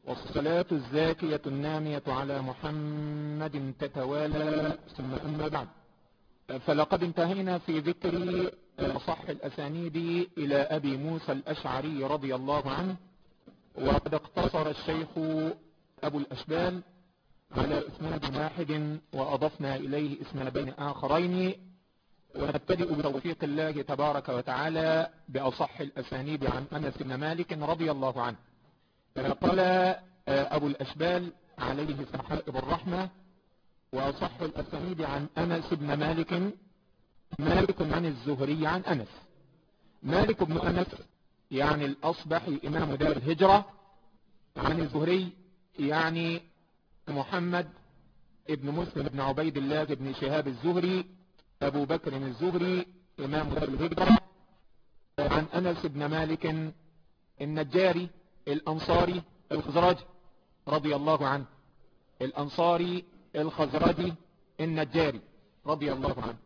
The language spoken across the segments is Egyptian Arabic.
والصلاة الزاكية النامية على محمد تتوالى ثم أما بعد فلقد انتهينا في ذكر صح الأسانيد إلى أبي موسى الأشعري رضي الله عنه وقد اقتصر الشيخ أبو الأشبال على اسناد واحد وأضفنا إليه اسنادين آخرين ونبتدئ بتوفيق الله تبارك وتعالى بأصح الأسانيد عن أنس بن مالك رضي الله عنه قال أبو الأشبال عليه سحائب الرحمة وأصح الأسانيد عن أنس بن مالك مالك عن الزهري عن أنس مالك بن أنس يعني الأصبحي إمام دار الهجرة عن الزهري يعني محمد ابن مسلم بن عبيد الله بن شهاب الزهري أبو بكر الزهري إمام دار الهجرة عن أنس بن مالك النجاري الأنصاري الخزرج رضي الله عنه الأنصاري الخزرجي النجاري رضي الله عنه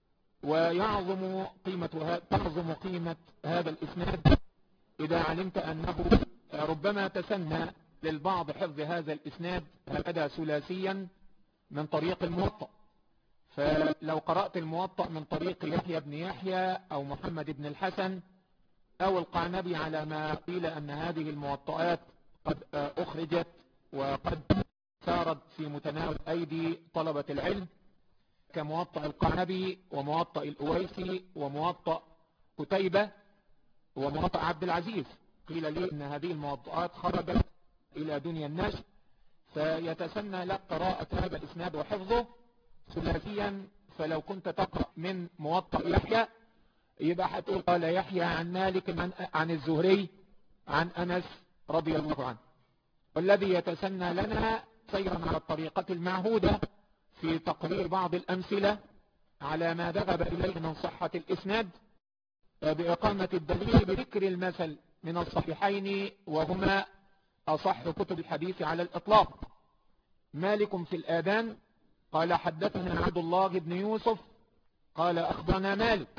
ويعظم قيمة تعظم قيمة هذا الإسناد إذا علمت أنه ربما تسنى للبعض حفظ هذا الإسناد هكذا ثلاثيا من طريق الموطأ فلو قرأت الموطأ من طريق يحيى بن يحيى أو محمد بن الحسن أو القعنبي على ما قيل أن هذه الموطئات قد أخرجت وقد صارت في متناول أيدي طلبة العلم كموطأ القعنبي وموطأ الأويسي وموطأ كتيبة وموطأ عبد العزيز قيل لي أن هذه الموطئات خرجت إلى دنيا الناس فيتسنى لك قراءة هذا الإسناد وحفظه ثلاثيا فلو كنت تقرأ من موطأ يحيى يبقى هتقول قال يحيى عن مالك عن الزهري عن أنس رضي الله عنه والذي يتسنى لنا سيرا على الطريقة المعهودة في تقرير بعض الأمثلة على ما ذهب إليه من صحة الإسناد بإقامة الدليل بذكر المثل من الصحيحين وهما أصح كتب الحديث على الإطلاق مالك في الآذان قال حدثنا عبد الله بن يوسف قال أخبرنا مالك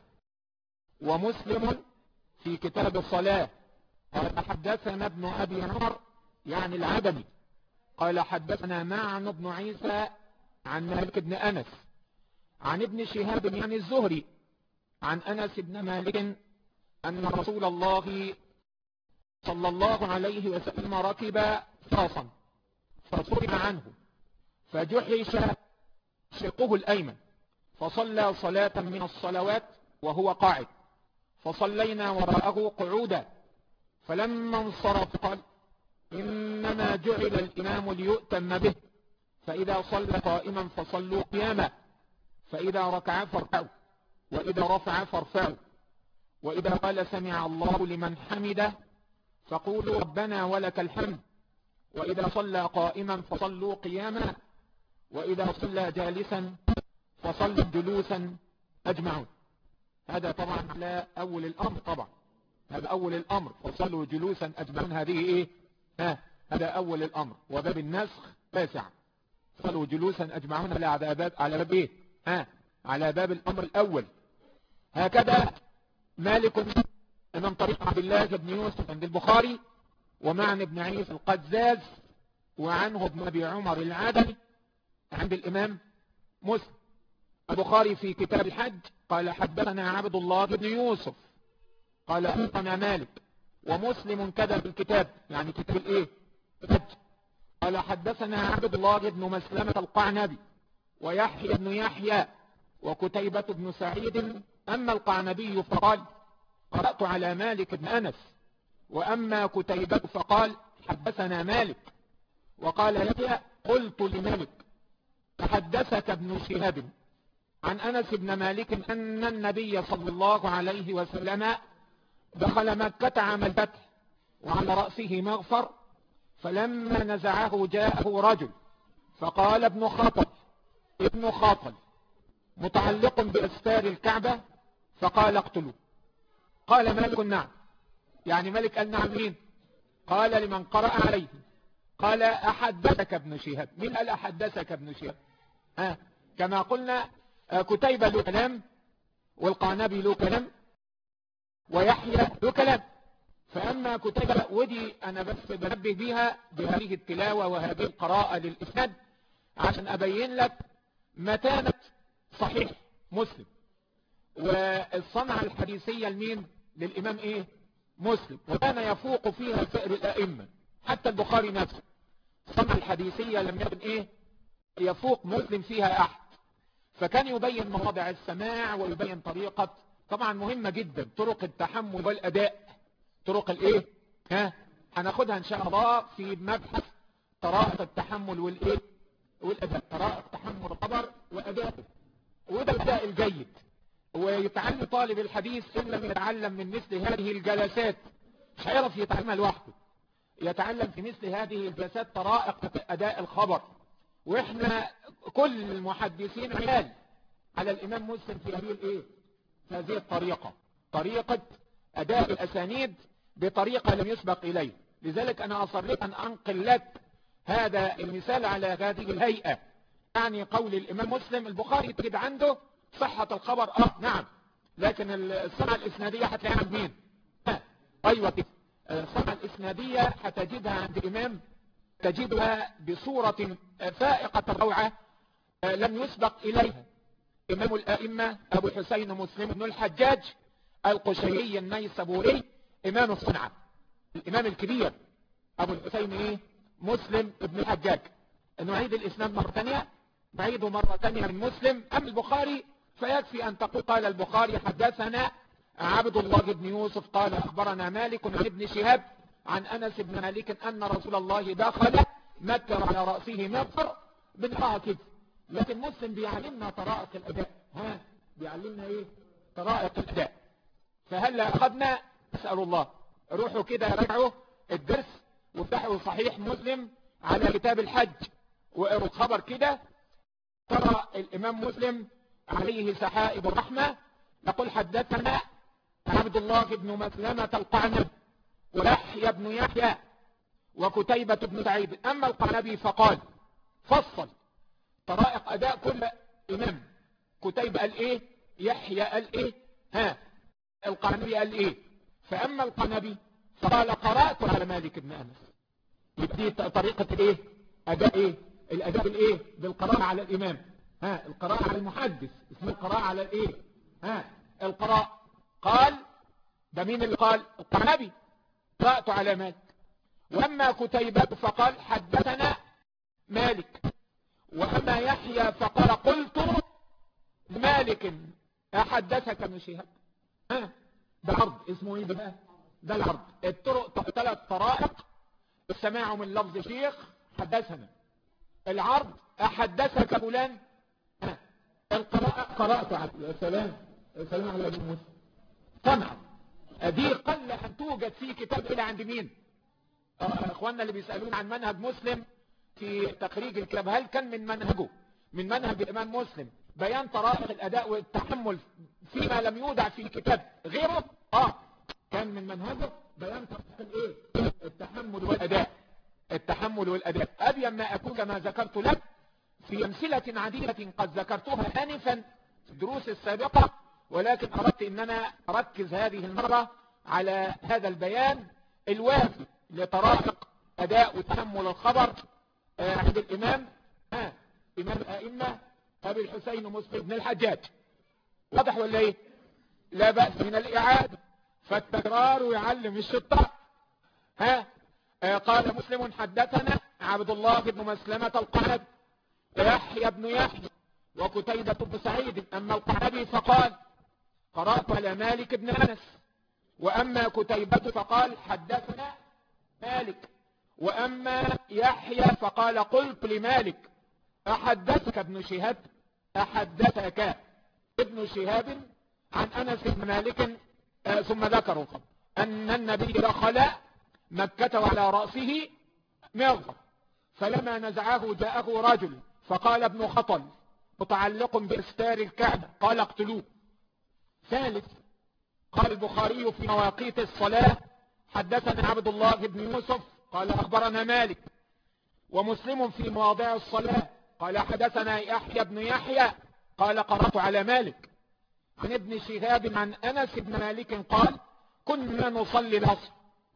ومسلم في كتاب الصلاة قال حدثنا ابن أبي عمر يعني العدمي قال حدثنا معن بن عيسى عن مالك بن أنس عن ابن شهاب يعني الزهري عن أنس بن مالك أن رسول الله صلى الله عليه وسلم ركب فرسا فصرف عنه فجحش شقه الأيمن فصلى صلاة من الصلوات وهو قاعد فصلينا وراءه قعودا فلما انصرف قال إنما جعل الإمام ليؤتم به فإذا صلى قائما فصلوا قياما فإذا ركع فاركعوا وإذا رفع فارفعوا وإذا قال سمع الله لمن حمده فقولوا ربنا ولك الحمد وإذا صلى قائما فصلوا قياما وإذا صلى جالسا فصلوا جلوسا أجمعون هذا طبعا على أول الأمر طبعا هذا أول الأمر فصلوا جلوسا أجمعون هذه إيه ها هذا أول الأمر وباب النسخ تاسع صلوا جلوسا أجمعون على باب على باب إيه ها على باب الأمر الأول هكذا مالك من طريق عبد الله بن يوسف عند البخاري ومعن ابن عيسى القزاز وعنه ابن أبي عمر العدل عند الإمام مسلم البخاري في كتاب الحج قال حدثنا عبد الله بن يوسف قال أخبرنا مالك ومسلم كذا في الكتاب يعني كتاب الايه الحج قال حدثنا عبد الله بن مسلمة القعنبي ويحيى بن يحيى وكتيبة بن سعيد أما القعنبي فقال قرأت على مالك بن أنس وأما كتيبة فقال حدثنا مالك وقال يحيى قلت لمالك تحدثك ابن شهاب عن أنس بن مالك أن النبي صلى الله عليه وسلم دخل مكة عام الفتح وعلى رأسه مغفر فلما نزعه جاءه رجل فقال ابن خاطل ابن خاطل متعلق بأستار الكعبة فقال اقتلوا قال مالك نعم يعني ملك قال نعم مين قال لمن قرأ عليه قال أحدثك ابن شهاب مين قال أحدثك ابن شهاب ها كما قلنا كتيبة له كلام والقعنبي له كلام ويحيى له كلام فأما كتب ودي أنا بس بنبه بيها بهذه التلاوة وهذه القراءة للإسناد عشان أبين لك متانة صحيح مسلم والصنعة الحديثية لمين للإمام إيه مسلم وكان يفوق فيها سائر الأئمة حتى البخاري نفسه الصنعة الحديثية لم يكن إيه يفوق مسلم فيها أحد فكان يبين مواضع السماع ويبين طريقة طبعا مهمة جدا طرق التحمل والأداء طرق الايه ها هناخدها ان شاء الله في مبحث طرائق التحمل والايه والاداء طرائق تحمل الخبر واداءه وده الاداء الجيد ويتعلم طالب الحديث ان لم يتعلم من مثل هذه الجلسات مش هيعرف يتعلمها لوحده يتعلم في مثل هذه الجلسات طرائق اداء الخبر واحنا كل المحدثين عيال على الامام مسلم في هذه الايه هذه الطريقة طريقة اداء الاسانيد بطريقة لم يسبق إليه لذلك أنا أصريت أن أنقل لك هذا المثال على هذه الهيئة يعني قول الإمام مسلم البخاري تجد عنده صحة الخبر آه نعم لكن الصنعة الإسنادية هتلاقيها عند مين آه. أيوة كده الصنعة الإسنادية هتجدها عند الإمام تجدها بصورة فائقة الروعة لم يسبق إليها إمام الأئمة أبو الحسين مسلم بن الحجاج القشيري النيسابوري إمام الصنعة الإمام الكبير أبو الحسين إيه مسلم ابن الحجاج نعيد الإسلام مرة ثانية نعيده مرة ثانية من مسلم أم البخاري فيكفي أن تقول قال البخاري حدثنا عبد الله بن يوسف قال أخبرنا مالك عن ابن شهاب عن أنس بن مالك أن رسول الله دخل مكة على رأسه مغفر بنقاها كده لكن مسلم بيعلمنا طرائق الأداء ها بيعلمنا إيه طرائق الأداء فهل أخذنا اسألوا الله روحوا كده راجعوا الدرس وافتحوا صحيح مسلم على كتاب الحج وقروا الخبر كده ترى الإمام مسلم عليه سحائب الرحمة يقول حدثنا عبد الله بن مسلمة القعنب ويحيى بن يحيى وكتيبة بن سعيد أما القعنبي فقال فصل طرائق أداء كل إمام كتيبة قال إيه يحيى قال إيه ها القعنبي قال إيه فأما القنبي فقال قرأت على مالك بن أنس دي طريقة الايه أداء ايه الأداء بالايه بالقراءة على الإمام ها القراءة على المحدث اسمه القراءة على الايه ها القراء قال ده مين اللي قال القنبي قرأت على مالك وأما كتيبة فقال حدثنا مالك وأما يحيى فقال قلت مالك أحدثك ابن شهاب ها ده عرض اسمه ايه بقى ده العرض الطرق ثلاث طرائق السماع من لفظ شيخ حدثنا العرض احدثك فلان القراءة قرأت يا سلام يا سلام على ابن موسى طبعا دي قل ان توجد في كتاب الى عند مين اخواننا اللي بيسألون عن منهج مسلم في تخريج الكتاب هل كان من منهجه من منهج الامام مسلم بيان طرائق الاداء والتحمل فيما لم يودع في كتاب غيره اه كان من منهجه بيان طريق الايه التحمل والاداء التحمل والاداء ابين ما اكون كما ذكرت لك في امثلة عديدة قد ذكرتها انفا في الدروس السابقة ولكن اردت ان انا اركز هذه المرة على هذا البيان الوافي لطرائق اداء وتحمل الخبر عند الامام ها امام الائمة ابي الحسين مسلم بن الحجاج واضح ولا ايه لا بأس من الاعادة فالتكرار يعلم الشطاء ها آه قال مسلم حدثنا عبد الله بن مسلمة القعنب يحيى بن يحيى وكتيبة بن سعيد أما القعنبي فقال قرأت على مالك بن أنس وأما كتيبة فقال حدثنا مالك وأما يحيى فقال قلت لمالك أحدثك ابن شهاب أحدثك ابن شهاب عن أنس بن مالك آه ثم ذكروا أن النبي دخل مكة وعلى رأسه مغفر فلما نزعه جاءه رجل فقال ابن خطل متعلق بإستار الكعبة قال اقتلوه ثالث قال البخاري في مواقيت الصلاة حدثنا عبد الله بن يوسف قال أخبرنا مالك ومسلم في مواضع الصلاة قال حدثنا يحيى بن يحيى قال قرأت على مالك عن ابن شهاب عن أنس بن مالك قال كنا نصلي العصر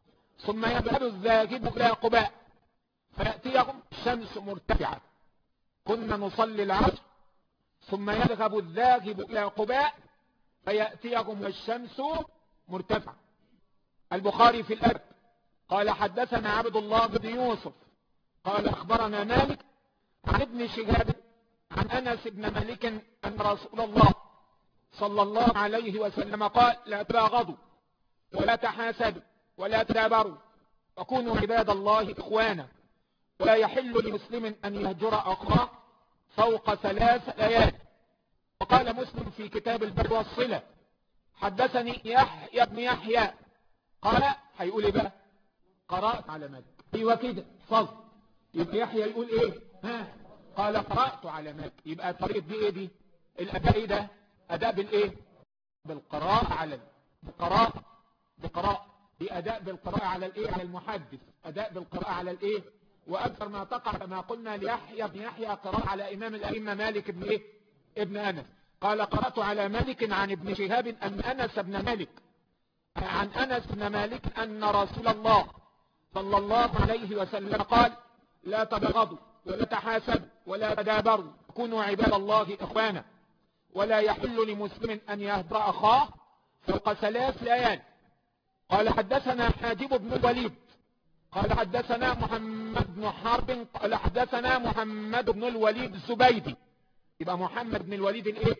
ثم يذهب الذاهب إلى قباء فيأتيهم الشمس مرتفعة كنا نصلي العصر ثم يذهب الذاهب إلى قباء فيأتيهم الشمس مرتفعة البخاري في الأرض قال حدثنا عبد الله بن يوسف قال أخبرنا مالك عن ابن شهاب عن أنس بن مالك أن رسول الله صلى الله عليه وسلم قال لا تباغضوا ولا تحاسدوا ولا تدابروا وكونوا عباد الله إخوانا ولا يحل لمسلم أن يهجر أخاه فوق ثلاث ليال وقال مسلم في كتاب البر والصلة حدثني يحيى بن يحيى قال هيقول ايه بقى قرأت على مالك ايوه كده فضل يبقى يحيى يقول ايه ها قال قرأت على مالك يبقى طريقة دي ايه دي الاداء ايه ده اداء بالايه بالقراءة على بالقراءة بقراءة دي اداء بالقراءة على الايه على المحدث اداء بالقراءة على الايه واكثر ما تقع كما قلنا ليحيى بن يحيى قراءة على امام الائمة مالك بن ايه ابن انس قال قرأت على مالك عن ابن شهاب ان انس بن مالك عن أنس بن مالك أن رسول الله صلى الله عليه وسلم قال لا تبغضوا ولا تحاسدوا ولا تدابروا كونوا عباد الله إخوانا ولا يحل لمسلم أن يهدر أخاه فوق ثلاث ليال قال حدثنا حاجب بن الوليد قال حدثنا محمد بن حرب قال حدثنا محمد بن الوليد الزبيدي يبقى محمد بن الوليد الايه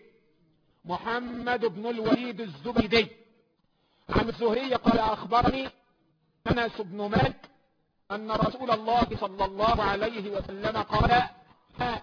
محمد بن الوليد الزبيدي عن الزهري قال أخبرني أنس بن مالك أن رسول الله صلى الله عليه وسلم قال ها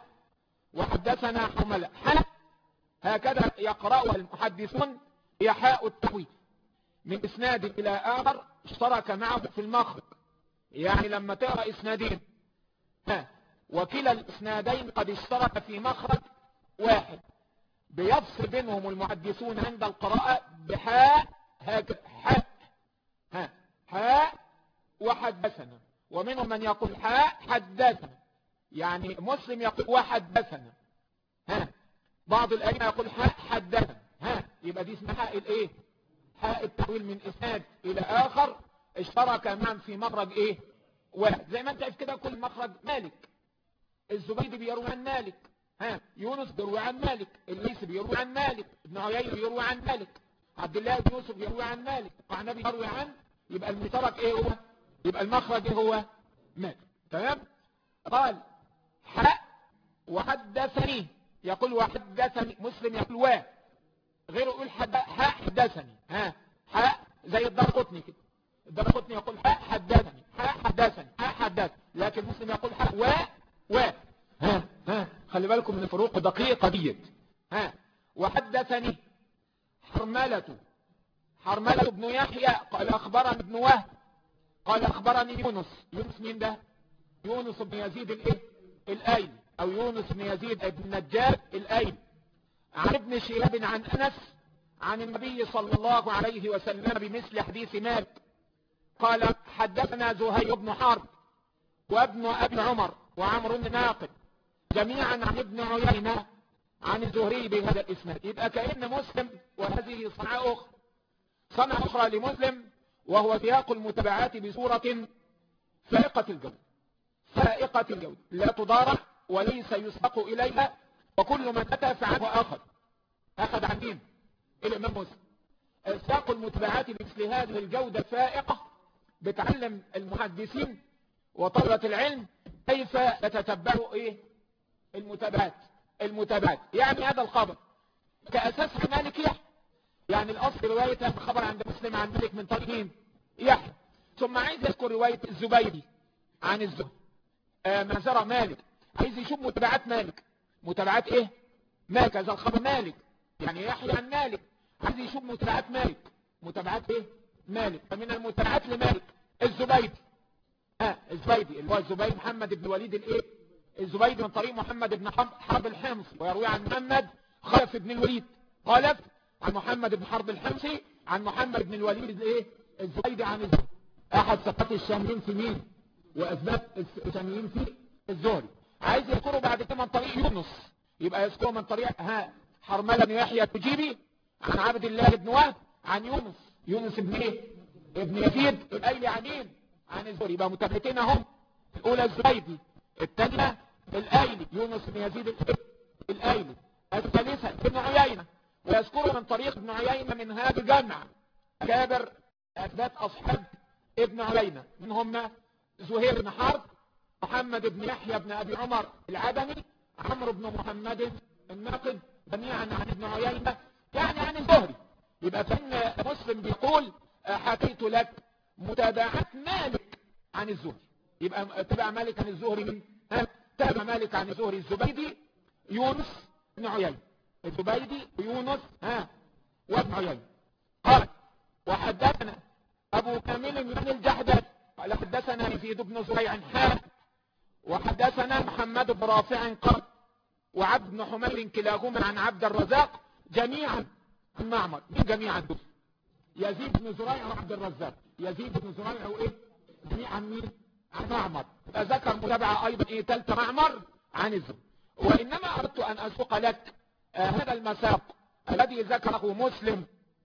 وحدثنا حمل ها هكذا يقرأها المحدثون هي حاء التحويل من إسناد إلى آخر اشترك معه في المخرج يعني لما تقرأ إسنادين ها وكلا الإسنادين قد اشترك في مخرج واحد بيفصل بينهم المحدثون عند القراءة بحاء هكذا حاء ها حاء وحدثنا ومنهم من يقول حاء حدثنا يعني مسلم يقول وحدثنا ها بعض الأئمة يقول حاء حدثنا ها يبقى دي اسمها حاء الايه حاء التحويل من اسناد الى اخر اشترك معا في مخرج ايه واحد زي ما انت عارف كده كل مخرج مالك الزبيدي بيروي عن مالك ها يونس بيروي عن مالك الليثي بيروي عن مالك ابن عيينة بيروي عن مالك عبد الله بن يوسف يروي عن مالك وعنبي يروي عن يبقى المشترك ايه هو يبقى المخرج ايه هو مالك تمام قال حاء وحدثني يقول وحدثني مسلم يقول وا غيره يقول حد حاء حدثني ها حاء زي الدرقطني كده الدرقطني يقول حاء حدثني حاء حدثني حاء حدث لكن مسلم يقول حاء وا وا ها ها خلي بالكم من الفروق دقيقة ديت ها وحدثني حرملة حرملة بن يحيى قال أخبرني ابن وهب قال أخبرني يونس يونس مين ده يونس بن يزيد الايه الايلي او يونس بن يزيد بن نجاب الايلي عن ابن شهاب عن انس عن النبي صلى الله عليه وسلم بمثل حديث مالك قال حدثنا زهير بن حرب وابن ابي عمر وعمر بن ناقد جميعا عن ابن عيينة عن الزهري بهذا الاسناد يبقى كأن مسلم وهذه صنعة أخرى صنعة أخرى لمسلم وهو سياق المتابعات بصورة فائقة الجودة فائقة الجودة لا تضارع وليس يسبق إليها وكل من أتى فعنه أخذ أخذ عن مين الإمام مسلم سياق المتابعات بمثل هذه الجودة فائقة بتعلم المحدثين وطلبة العلم كيف يتتبعوا إيه المتابعات المتابعات يعني هذا الخبر كأساس مالك يحيى يعني الأصل رواية الخبر عند مسلم عن مالك من طريق مين يحيى ثم عايز يذكر رواية الزبيدي عن الزهري آه معذرة مالك عايز يشوف متابعات مالك متابعات ايه مالك هذا الخبر مالك يعني يحيى عن مالك عايز يشوف متابعات مالك متابعات ايه مالك فمن المتابعات لمالك الزبيدي ها الزبيدي اللي هو الزبيدي محمد بن وليد الايه الزبيدي من طريق محمد بن حرب الحمصي ويروي عن محمد خلف بن الوليد خلف عن محمد بن حرب الحمصي عن محمد بن الوليد الايه الزبيدي عن الزهري احد ثقات الشاميين في مين واسباب الشاميين في الزهري عايز يذكره بعد كده من طريق يونس يبقى يذكره من طريق ها حرمله بن يحيى التجيبي عن عبد الله بن وهب عن يونس يونس بن ايه ابن يزيد الايلي عن مين عن الزهري يبقى متابعتين اهم الاولى الزبيدي الثانيه الايلي يونس بن يزيد الايلي الثالثه ابن عيينه ويذكر من طريق ابن عيينه من هذا الجمع كابر اثبات اصحاب ابن عيينه من هم زهير بن حرب محمد بن يحيى بن ابي عمر العدمي عمرو بن محمد الناقد جميعا عن ابن عيينه يعني عن الزهري يبقى فإن مسلم بيقول حكيت لك متابعات مالك عن الزهري يبقى تبع مالك عن الزهري من ها تابع مالك عن الزهري الزبيدي يونس بن عيين الزبيدي ويونس ها وابن عيين قال وحدثنا ابو كامل من الجحدث قال حدثنا يزيد بن زريع حال وحدثنا محمد بن رافع قال وعبد بن حمير كلاهما عن عبد الرزاق جميعا عن معمر مين جميعا دول يزيد بن زريع وعبد الرزاق يزيد بن زريع وايه جميعا مين عن معمر ذكر متابعة ايضا ايه تالت معمر عن الزهري وانما اردت ان اسوق لك آه هذا المساق الذي ذكره مسلم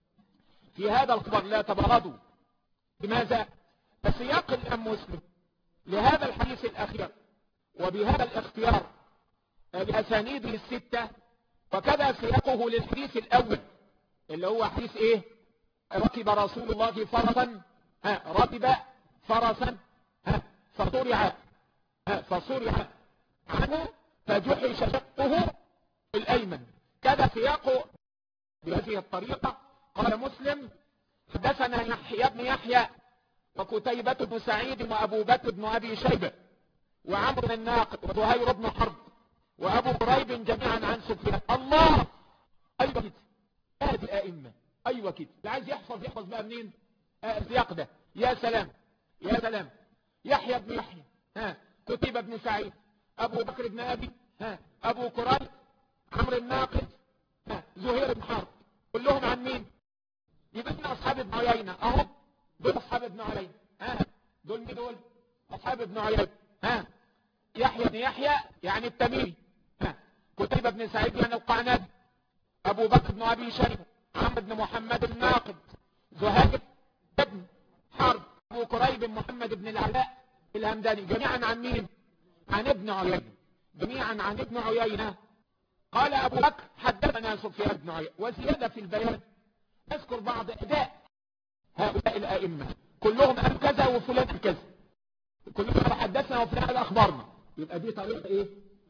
في هذا الخبر لا تبغضوا لماذا فسياق الام مسلم لهذا الحديث الاخير وبهذا الاختيار باسانيده الستة وكذا سياقه للحديث الاول اللي هو حديث ايه ركب رسول الله فرسا ها ركب فرسا ها فصرع ها فصرع عنه فجحش شقه الايمن كذا سياقه بهذه الطريقة قال مسلم حدثنا يحيى بن يحيى وكتيبة بن سعيد وابو بكر بن ابي شيبة وعمرو بن الناقد وزهير بن حرب وابو قريب جميعا عن سفيان الله ايوه كده هذه الائمه ايوه كده اللي عايز يحفظ يحفظ بقى منين آه السياق ده يا سلام يا سلام يحيى بن يحيى ها كتيبة بن سعيد ابو بكر بن ابي ها ابو قريب عمرو الناقد ها زهير بن حرب كلهم عن مين يبقى من اصحاب ابن عيينه اهو دول اصحاب ابن عيينه ها دول مين دول اصحاب ابن عيينه ها يحيى بن يحيى يعني التميمي ها كتيبة بن سعيد يعني القعنبي ابو بكر بن ابي شيبه عمرو بن محمد الناقد زهير بن حرب ابو قريب محمد بن العلاء الهمداني جميعا عن مين عن ابن عيينه جميعا عن ابن عيينه قال ابو بكر حدثنا سفيان بن عيينه وزياده في البيان اذكر بعض اداء هؤلاء الائمه كلهم قال كذا وفلان قال كذا كلهم حدثنا وفلان قال اخبارنا يبقى دي طريقه ايه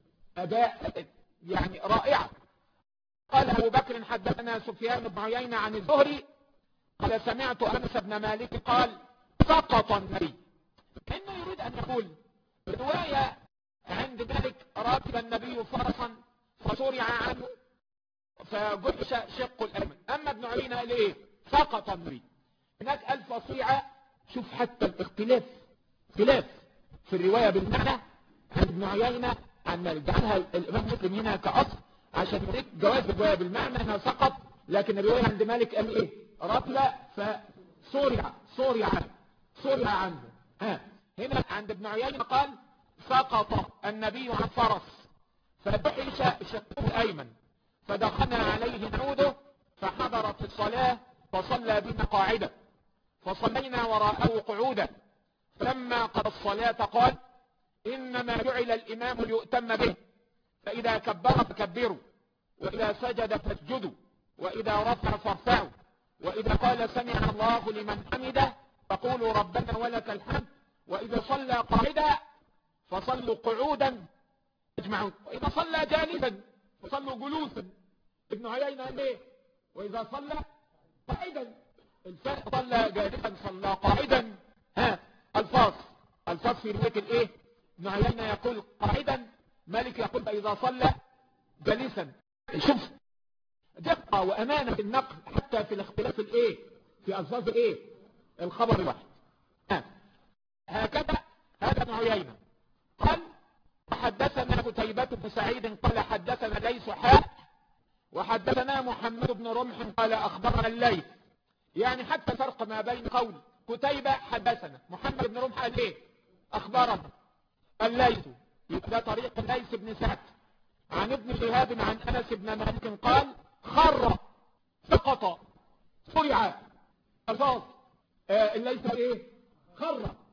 اداء يعني رائعه قال ابو بكر حدثنا سفيان بن عيينه عن الزهري قال سمعت انس بن مالك قال سقط النبي كانه يريد ان يقول روايه عند مالك راكب النبي فرسا فصرع عنه فجحش شق الايمن اما ابن عيينه قال ايه سقط النبي هناك قال فصيع شوف حتى الاختلاف اختلاف في الروايه بالمعنى عن ابن عيينه عن مالك جعلها الامام مسلم هنا كاصل عشان يديك جواز الروايه بالمعنى انها سقط لكن الروايه عند مالك قال ايه رطل فصرع صرع عنه صرع عنه ها هنا عند ابن عيينه قال سقط النبي عن فرس فبحش شقه الايمن فدخلنا عليه نعوده فحضرت الصلاه فصلى بنا قاعده فصلينا وراءه قعودا فلما قضى الصلاه قال انما جعل الامام ليؤتم به فإذا كبر فكبروا وإذا سجد فاسجدوا وإذا رفع فارفعوا وإذا قال سمع الله لمن حمده فقولوا ربنا ولك الحمد وإذا صلى قاعدا فصلوا قعودا اجمعون وإذا صلى جالسا فصلوا جلوسا ابن عيينة قال ايه وإذا صلى قاعدا الفرق صلى جالسا صلى قاعدا ها الفاظ الفاظ في رواية الايه ابن عيينة يقول قاعدا مالك يقول إذا صلى جالسا شوف دقة وأمانة في النقل حتى في الاختلاف الايه في ألفاظ الايه الخبر الواحد هكذا هذا ابن عيينة قال وحدثنا قتيبة بن سعيد قال حدثنا ليس حاء وحدثنا محمد بن رمح قال أخبرنا الليث يعني حتى فرق ما بين قول قتيبة حدثنا محمد بن رمح قال ايه أخبرنا الليث يبقى ده طريق ليس بن سعد عن ابن شهاب عن انس بن مالك قال خر سقط صرع الفاظ آه الليث ايه خر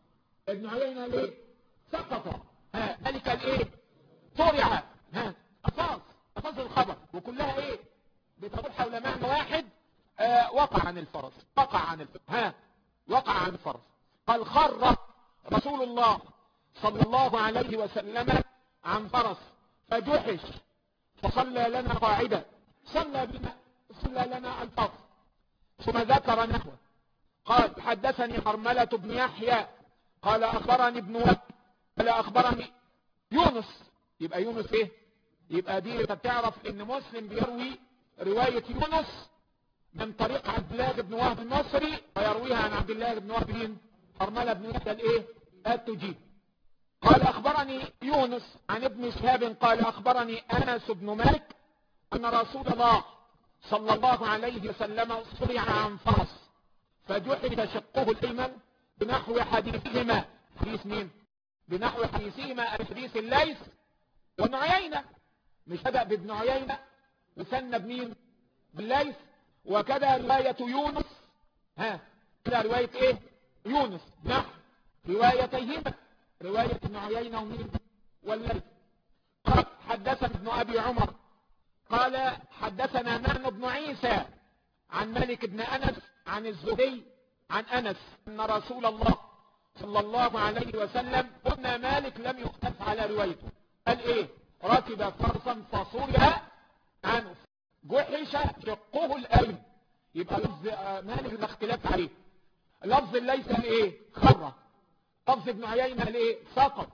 ابن عيينة ليه سقط ها ملك الايه طرع ها أفاظ أفاظ الخبر وكلها ايه بتقول حول معنى واحد آه وقع عن الفرس وقع عن الفرس ها وقع عن الفرس قال خر رسول الله صلى الله عليه وسلم عن فرس فجحش فصلى لنا قاعدة صلى بنا صلى لنا الفرس ثم ذكر نحوه قال حدثني حرملة بن يحيى قال أخبرني ابن وهب قال أخبرني يونس يبقى يونس ايه يبقى دي انت بتعرف ان مسلم بيروي رواية يونس من طريق عبد الله بن وهب المصري ويرويها عن عبد الله بن وهب بن حرملة بن يحيى الايه التجيب قال أخبرني يونس عن ابن شهاب قال أخبرني أنس بن مالك أن رسول الله صلى الله عليه وسلم صرع عن فرس فجحد شقه الأيمن بنحو حديثهما حديث مين بنحو حديثهما حديث الليث وابن عيينة مش بدأ بابن عيينة وسن بمين بالليث وكذا رواية يونس ها كده رواية ايه يونس نحو روايتيهما رواية ابن عيينة ومين والليث قال حدثنا ابن ابي عمر قال حدثنا نعم بن عيسى عن مالك بن انس عن الزهري عن انس ان رسول الله صلى الله عليه وسلم قلنا مالك لم يختلف على روايته قال ايه ركب فرسا فصرها عنه جحش شقه الايمن يبقى لفظ مالك لا اختلاف عليه لفظ ليس الايه خره لفظ ابن عيينة الايه سقط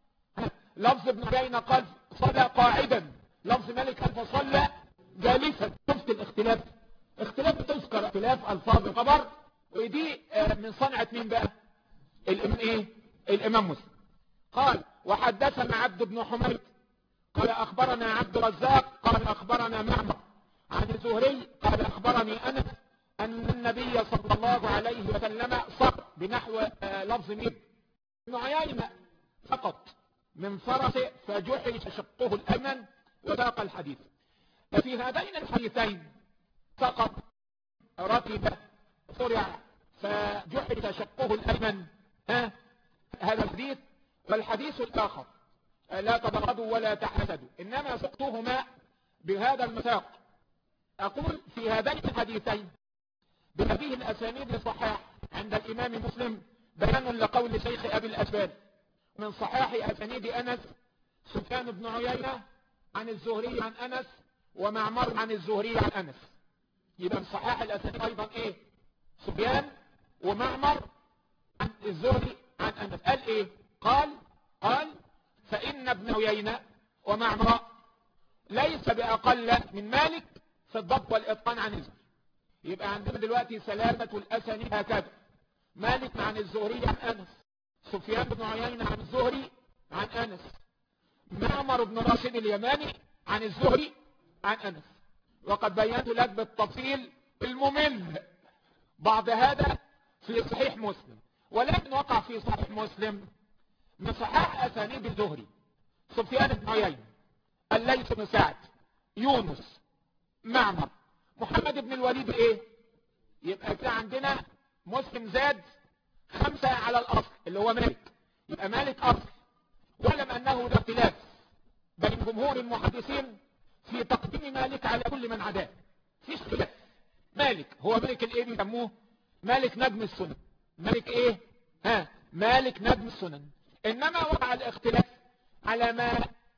لفظ ابن عيينة قال صلى قاعدا لفظ مالك قال فصلى جالسا شفت الاختلاف اختلاف تذكر اختلاف الفاظ الخبر ودي من صنعة مين بقى الامام ايه الامام مسلم قال وحدثنا عبد بن حميد قال اخبرنا عبد الرزاق قال اخبرنا معمر عن الزهري قال اخبرني انس ان النبي صلى الله عليه وسلم صار بنحو لفظ مين ابن عيينة فقط من فرس فجحش شقه الايمن وساق الحديث ففي هذين الحديثين سقط ركب صرع فجحش شقه الايمن ها هذا الحديث والحديث الاخر لا تبغضوا ولا تحسدوا انما سقطهما بهذا المساق اقول في هذين الحديثين بهذه الاسانيد الصحاح عند الامام مسلم بيان لقول شيخ ابي الاسباب من صحاح اسانيد انس سفيان بن عيينة عن الزهري عن انس ومعمر عن الزهري عن انس يبقى من صحاح الاسانيد ايضا ايه سفيان ومعمر عن الزهري عن انس قال ايه قال قال فان ابن عيينة ومعمر ليس باقل من مالك في الضبط والاتقان عن الزهري يبقى عندنا دلوقتي سلامة الاسانيد هكذا مالك عن الزهري عن انس سفيان بن عيينة عن الزهري عن انس معمر بن راشد اليماني عن الزهري عن انس وقد بينت لك بالتفصيل الممل بعض هذا في صحيح مسلم ولكن وقع في صحيح مسلم من صحاح اسانيد الزهري سفيان بن عيينة الليث بن سعد يونس معمر محمد بن الوليد ايه يبقى كده عندنا مسلم زاد خمسة على الاصل اللي هو مالك يبقى مالك اصل ولم انه لا اختلاف بين جمهور المحدثين في تقديم مالك على كل من عداه في اختلاف مالك هو مالك الايه بيسموه مالك نجم السنن مالك ايه ها مالك نجم السنن انما وقع الاختلاف على ما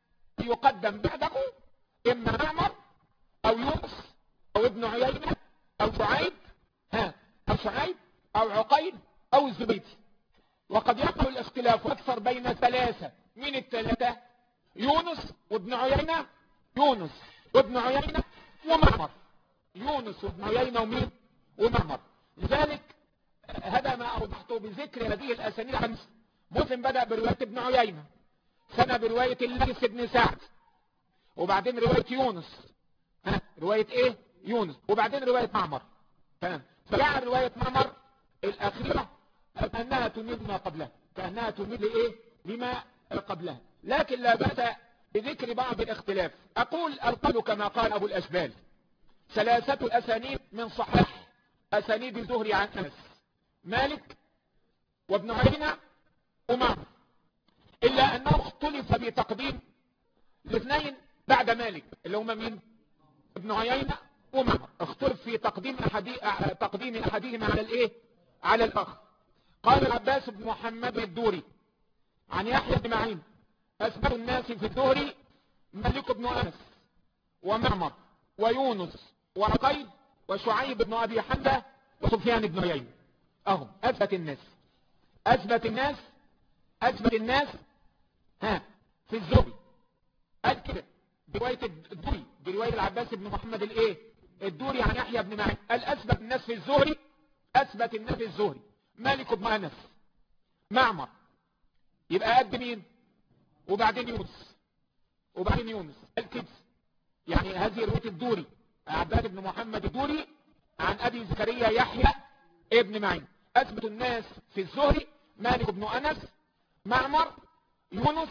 يقدم بعده اما معمر او يونس او ابن عيينة او شعيب ها او شعيب او عقيل او الزبيدي وقد يقع الاختلاف اكثر بين ثلاثة من الثلاثة يونس وابن عيينة يونس وابن عيينة ومعمر يونس وابن عيينة ومين ومعمر لذلك هذا ما اوضحته بذكر هذه الاسانيد عن مسلم بدأ برواية ابن عيينة سنة برواية الليث بن سعد وبعدين رواية يونس ها رواية ايه يونس وبعدين رواية معمر تمام فجاء رواية معمر الاخيرة كأنها تميل ما قبلها كأنها تميل لايه لما قبلها لكن لا بأس بذكر بعض الاختلاف اقول القول كما قال ابو الاشبال ثلاثة الاسانيد من صحيح اسانيد الزهري عن انس مالك وابن عيينة ومعمر إلا أنه اختلف في تقديم الاثنين بعد مالك اللي هما مين ابن عيينة ومعمر اختلف في تقديم أحدي... تقديم أحدهما على الإيه على الآخر قال العباس بن محمد الدوري عن يحيى بن معين أثبت الناس في الدهر ملك بن أنس ومعمر ويونس وعقيل وشعيب بن أبي حمزة وسفيان بن عيين أهم أثبت الناس أثبت الناس أثبت الناس ها في الزهري قال كده برواية الدوري برواية العباس بن محمد الايه الدوري عن يحيى بن معين قال أثبت الناس في الزهري أثبت الناس في الزهري مالك بن أنس معمر يبقى قد مين وبعدين يونس وبعدين يونس قال كده يعني هذه رواية الدوري عباد بن محمد الدوري عن أبي زكريا يحيى ابن معين أثبت الناس في الزهري مالك بن أنس معمر يونس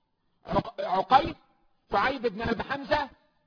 عقيل شعيب بن أبي حمزة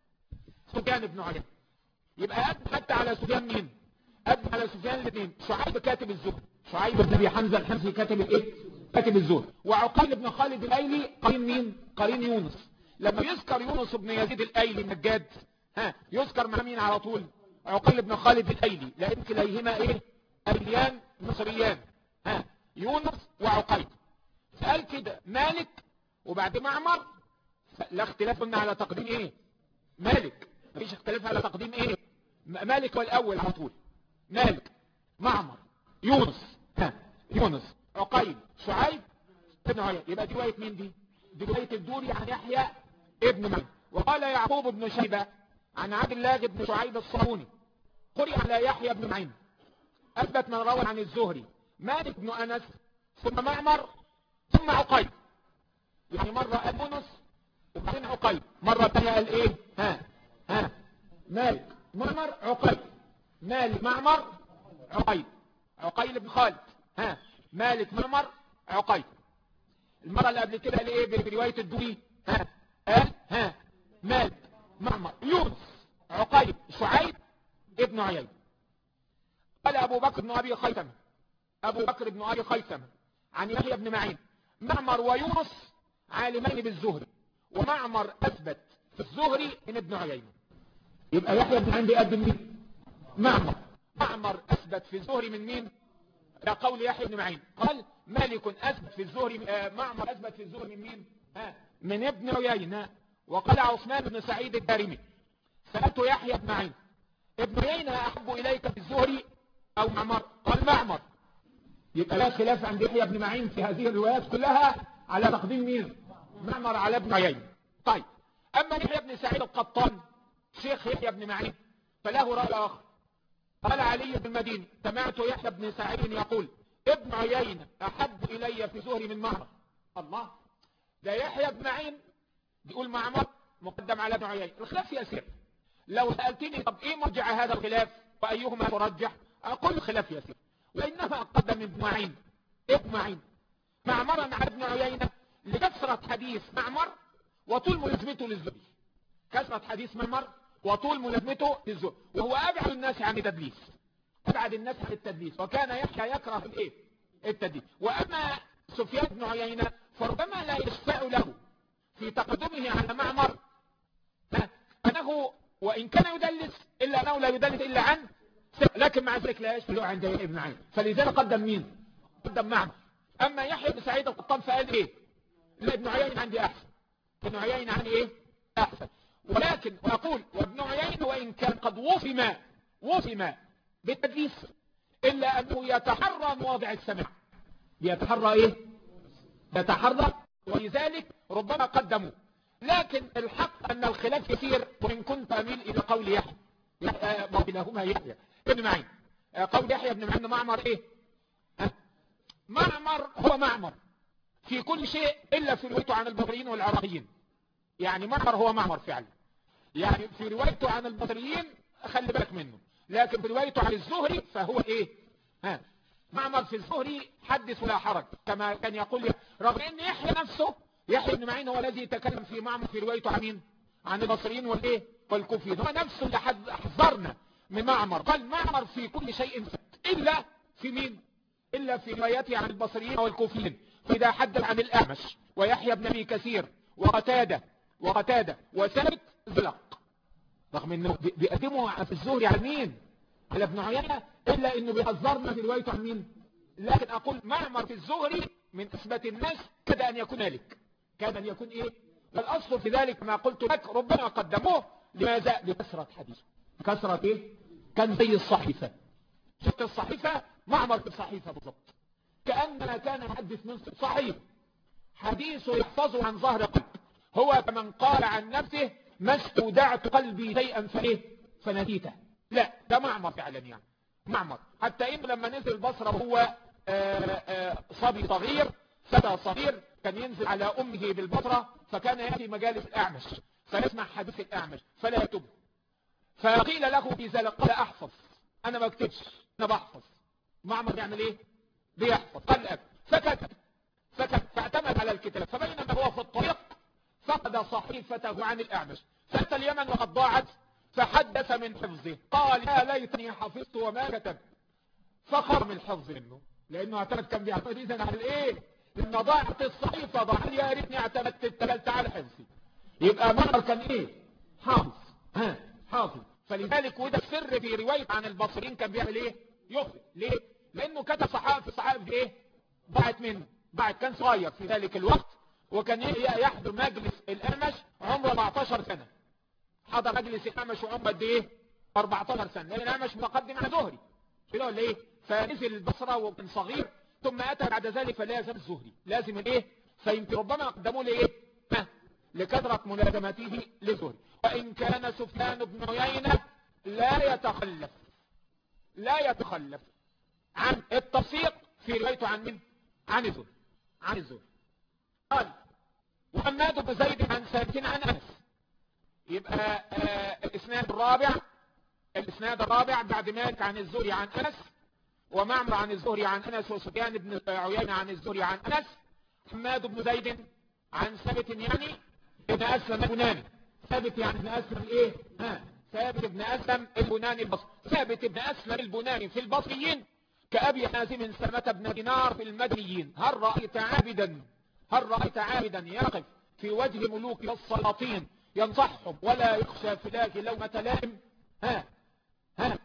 سفيان بن عيينة يبقى أدت على سفيان مين أدت على سفيان الاثنين شعيب كاتب الزهري شعيب بن أبي حمزة الحمزي كاتب الايه كاتب الزهري وعقيل بن خالد الايلي قرين مين قرين يونس لما يذكر يونس بن يزيد الايلي النجاد ها يذكر مع مين على طول عقيل بن خالد الايلي لان كليهما ايه ايليان مصريان ها يونس وعقيل فقال كده مالك وبعد معمر لا اختلاف قلنا على تقديم ايه مالك مفيش اختلاف على تقديم ايه مالك هو الاول على طول مالك معمر يونس ها يونس عقيل شعيب ابن عيين يبقى دي روايه مين دي دي روايه الدوري عن يحيى ابن معين وقال يعقوب بن شيبه عن عبد الله بن شعيب الصابوني قرئ على يحيى بن معين اثبت من روى عن الزهري مالك بن انس ثم معمر ثم عقيل يعني مرة قال يونس وبعدين عقيل مرة ثانيه قال ايه ها ها مالك معمر عقيل مالك معمر عقيل عقيل بن خالد ها مالك معمر عقيل المرة اللي قبل كده قال ايه برواية الدوري ها قال ها مالك معمر يونس عقيل شعيب ابن عيين قال ابو بكر بن ابي خيثم ابو بكر بن ابي خيثم عن يحيى بن معين معمر ويونس عالمين بالزهري ومعمر اثبت في الزهري من ابن عيينة يبقى يحيى بن معين بيقدم مين معمر معمر اثبت في الزهري من مين ده قول يحيى بن معين قال مالك اثبت في الزهري آه معمر اثبت في الزهري من مين ها من ابن عيينة وقال عثمان بن سعيد الدارمي سألت يحيى بن معين ابن عيينة احب اليك في الزهري او معمر قال معمر يبقى لا خلاف عند يحيى بن معين في هذه الروايات كلها على تقديم مين معمر على ابن عيين طيب اما يحيى بن سعيد القطان شيخ يحيى بن معين فله رأي اخر قال علي بن المديني سمعت يحيى بن سعيد يقول ابن عيين احب الي في زهري من معمر الله ده يحيى بن معين بيقول معمر مقدم على ابن عيين الخلاف يسير لو سألتني طب ايه مرجع هذا الخلاف وايهما ترجح اقول الخلاف يسير وإنما قدم ابن معين ابن معين معمرا على ابن عيينة لكثرة حديث معمر وطول ملازمته للزهري كثرة حديث معمر وطول ملازمته للزهري وهو أبعد الناس عن التدليس أبعد الناس عن التدليس وكان يحيى يكره الايه التدليس وأما سفيان بن عيينة فربما لا يشفع له في تقدمه على معمر أنه وإن كان يدلس إلا أنه لا يدلس إلا عن لكن مع ذلك لا يشفع له عند ابن عين فلذلك قدم مين قدم معمر اما يحيى بن سعيد القطان فقال ايه لا ابن عيين عندي احسن ابن عيين عندي ايه احسن ولكن اقول وابن عيين وان كان قد وفم وفم بالتدليس الا انه يتحرى مواضع السمع يتحرى ايه يتحرى ولذلك ربما قدموا لكن الحق ان الخلاف يسير وان كنت اميل الى قول يحيى بينهما يحيى ابن معين قول يحيى ابن معين معمر ايه أه؟ معمر هو معمر في كل شيء الا في روايته عن البصريين والعراقيين يعني معمر هو معمر فعلا يعني في روايته عن البصريين خلي بالك منه لكن في روايته عن الزهري فهو ايه ها معمر في الزهري حدث ولا حرج كما كان يقول رغم ان يحيى نفسه يحيى بن معين هو الذي تكلم في معمر في روايته عن مين عن البصريين والايه والكوفيين هو نفسه اللي حذرنا من معمر قال معمر في كل شيء فت إلا في مين إلا في روايته عن البصريين والكوفيين إذا حدث عن الأعمش ويحيى بن أبي كثير وقتادة وقتادة وثابت زلق رغم انه بيقدموا في الزهري عن مين على ابن عيينة الا انه بيهزرنا في روايته عن مين لكن اقول معمر في الزهري من اثبات الناس كاد ان يكون ذلك كاد ان يكون ايه فالاصل في ذلك ما قلت لك ربما قدموه لماذا لكثرة حديثه كثرة ايه كان زي الصحيفة شفت الصحيفة معمر في الصحيفة بالضبط كأننا كان يحدث من صحيح حديثه يحفظه عن ظهر قلب هو كمن قال عن نفسه ما استودعت قلبي شيئا فايه فنسيته لا ده معمر فعلا يعني معمر حتى إن لما نزل البصرة وهو صبي صغير فتى صغير كان ينزل على أمه بالبصرة فكان يأتي مجالس الأعمش فيسمع حديث الأعمش فلا يكتبه فقيل له في ذلك قال أحفظ أنا ما اكتبش أنا بحفظ معمر يعمل إيه بيحفظ قال أكتب فكتب فكتب فاعتمد على الكتاب فبينما هو في الطريق فقد صحيفته عن الأعمش فأتى اليمن وقد ضاعت فحدث من حفظه قال يا ليتني حفظت وما كتبت فخر من الحفظ منه لأنه اعتمد كان بيعتمد إذن على الإيه لما ضاعت الصحيفة ضاعت يا ريتني اعتمدت التلت على حفظي يبقى معمر كان إيه حافظ ها حافظ فلذلك وده السر في رواية عن البصريين كان بيعمل إيه يخرج ليه لأنه كتب صحائف صحائف إيه ضاعت منه بعد كان صغير في ذلك الوقت وكان يحضر مجلس الأمش عمره 14 سنة حضر مجلس الأمش وعمره قد إيه 14 سنة لأن الأمش مقدم على زهري كده ولا إيه فنزل البصرة وكان صغير ثم أتى بعد ذلك فلازم الزهري لازم الإيه فيمكن ربما قدموا لي إيه ها لكثرة ملازمته لزهري وإن كان سفيان بن عيينة لا يتخلف لا يتخلف عن التصيق في روايته عن من عن الزهري عن الزهري قال وحماد بن زيد عن ثابت عن انس يبقى آه الاسناد الرابع الاسناد الرابع بعد مالك عن الزهري عن انس ومعمر عن الزهري عن انس وسفيان بن عيينة عن الزهري عن انس حماد بن زيد عن ثابت يعني ابن اسلم البناني ثابت يعني ابن اسلم الايه ها ثابت ابن اسلم البناني البصري ثابت ابن اسلم البناني في البصريين كأبي حازم سلمة بن دينار في المدنيين هل رأيت عابدا هل رأيت عابدا يقف في وجه ملوك السلاطين ينصحهم ولا يخشى في ذاك لومة لائم ها ها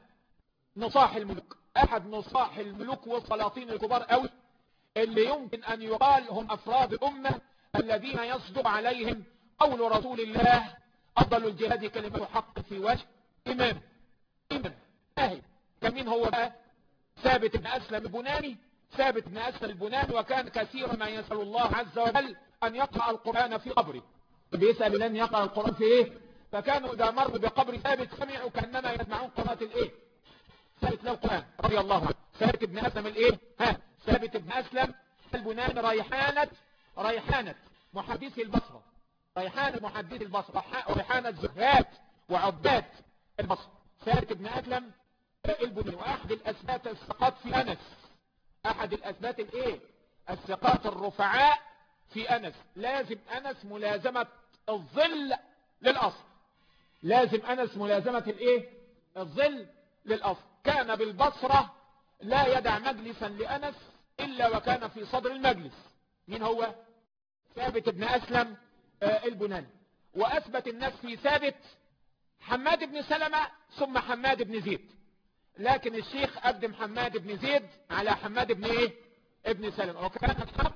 نصاح الملوك احد نصاح الملوك والسلاطين الكبار قوي اللي يمكن ان يقال هم افراد الامة الذين يصدق عليهم قول رسول الله افضل الجهاد كلمة حق في وجه امام امام اهي كمين هو بقى ثابت بن أسلم البناني ثابت بن أسلم البناني وكان كثيرا ما يسأل الله عز وجل أن يقرأ القرآن في قبره بيسأل لن يقرأ القرآن في إيه فكانوا إذا مروا بقبر ثابت سمعوا كأنما يسمعون قراءة الإيه ثابت له القرآن رضي الله عنه ثابت بن أسلم الإيه ها ثابت بن أسلم البناني ريحانة ريحانة محدث البصرة ريحانة محدث البصرة ريحانة زهاد وعباد البصرة ثابت بن أسلم البني واحد الاسبات الثقات في انس احد الاسبات الايه الثقات الرفعاء في انس لازم انس ملازمة الظل للاصل لازم انس ملازمة الايه الظل للاصل كان بالبصرة لا يدع مجلسا لانس الا وكان في صدر المجلس مين هو ثابت بن اسلم آه البناني واثبت الناس في ثابت حماد بن سلمة ثم حماد بن زيد لكن الشيخ قدم حماد بن زيد على حماد بن ايه ابن سلمة وكان الحق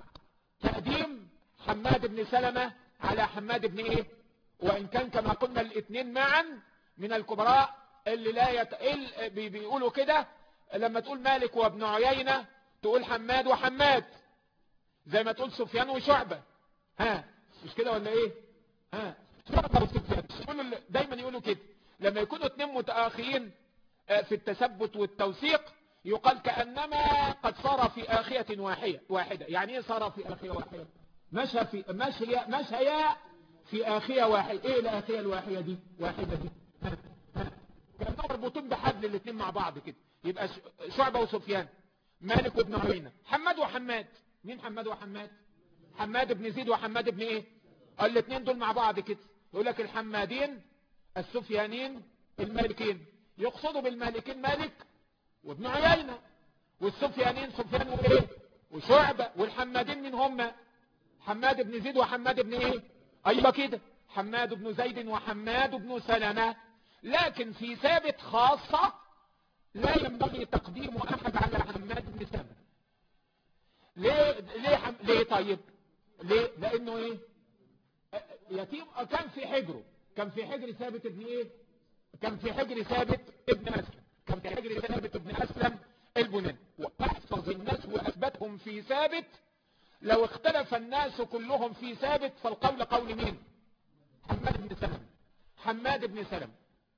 تقديم حماد بن سلمة على حماد بن ايه وان كان كما قلنا الاثنين معا من الكبراء اللي لا يتقل بي بيقولوا كده لما تقول مالك وابن عيينة تقول حماد وحماد زي ما تقول سفيان وشعبة ها مش كده ولا ايه ها شعبة وسفيان دايما يقولوا كده لما يكونوا اثنين متآخيين في التثبت والتوثيق يقال كأنما قد صار في آخية واحدة واحدة يعني ايه صار في آخية واحدة مشى في مشي مشيا في آخية واحدة ايه الآخية الواحدة دي واحدة دي كانوا مربوطين بحبل الاثنين مع بعض كده يبقى شعبة وسفيان مالك وابن عيينة حماد وحماد مين حماد وحماد حماد بن زيد وحماد بن ايه الاثنين دول مع بعض كده يقول لك الحمادين السفيانين المالكين يقصدوا بالمالكين مالك وابن عيينة والسفيانين سفيان وايه وشعبة والحمادين من هم حماد بن زيد وحماد بن ايه ايوه كده حماد بن زيد وحماد بن سلمة لكن في ثابت خاصة لا ينبغي تقديم احد على حماد بن سلمة ليه ليه حم... ليه طيب ليه لانه ايه يتيم كان في حجره كان في حجر ثابت ابن ايه كان في حجر ثابت ابن اسلم كان في حجر ثابت ابن اسلم البنان واحفظ الناس واثبتهم في ثابت لو اختلف الناس كلهم في ثابت فالقول قول مين حماد بن سلم حماد بن سلم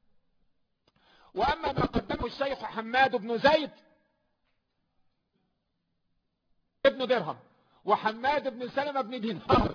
واما ما قدمه الشيخ حماد بن زيد ابن درهم وحماد بن سلمة بن دينار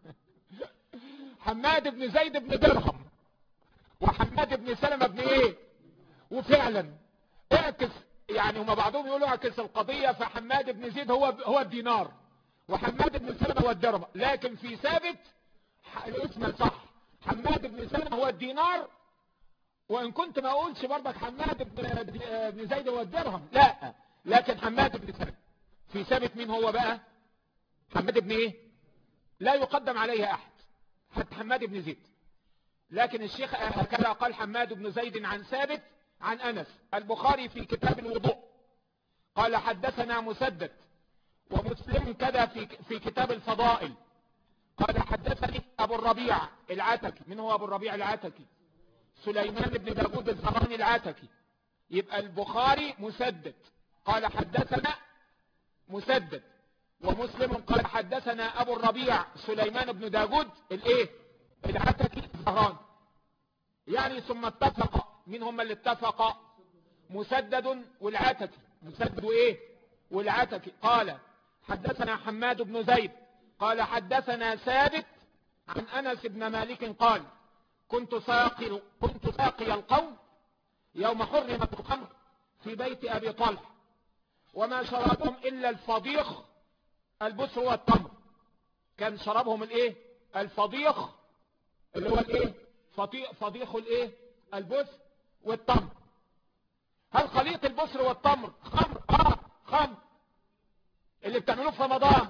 حماد بن زيد بن درهم وحماد بن سلمة بن ايه وفعلا اعكس يعني هما بعضهم يقولوا اعكس القضية فحماد بن زيد هو هو الدينار وحماد بن سلمة هو الدرهم لكن في ثابت الاسم صح حماد بن سلمة هو الدينار وان كنت ما اقولش برضك حماد بن زيد هو الدرهم لا لكن حماد بن سلمة في ثابت مين هو بقى حماد بن ايه لا يقدم عليه احد حتى حماد بن زيد لكن الشيخ هكذا قال حماد بن زيد عن ثابت عن انس البخاري في كتاب الوضوء قال حدثنا مسدد ومسلم كذا في في كتاب الفضائل قال حدثني ابو الربيع العتكي من هو ابو الربيع العتكي سليمان بن داود الزهراني العتكي يبقى البخاري مسدد قال حدثنا مسدد ومسلم قال حدثنا ابو الربيع سليمان بن داود الايه العتكي الزهراني يعني ثم اتفق من هم اللي اتفق مسدد والعتكي مسدد وايه والعتكي قال حدثنا حماد بن زيد قال حدثنا ثابت عن انس بن مالك قال كنت ساقي كنت ساقي القوم يوم حرمت الخمر في بيت ابي طلحه وما شربهم الا الفضيخ البسر والتمر كان شربهم الايه الفضيخ اللي هو الايه فضيخ الايه البسر والتمر هل خليط البسر والتمر خمر اه خمر اللي بتعملوه في رمضان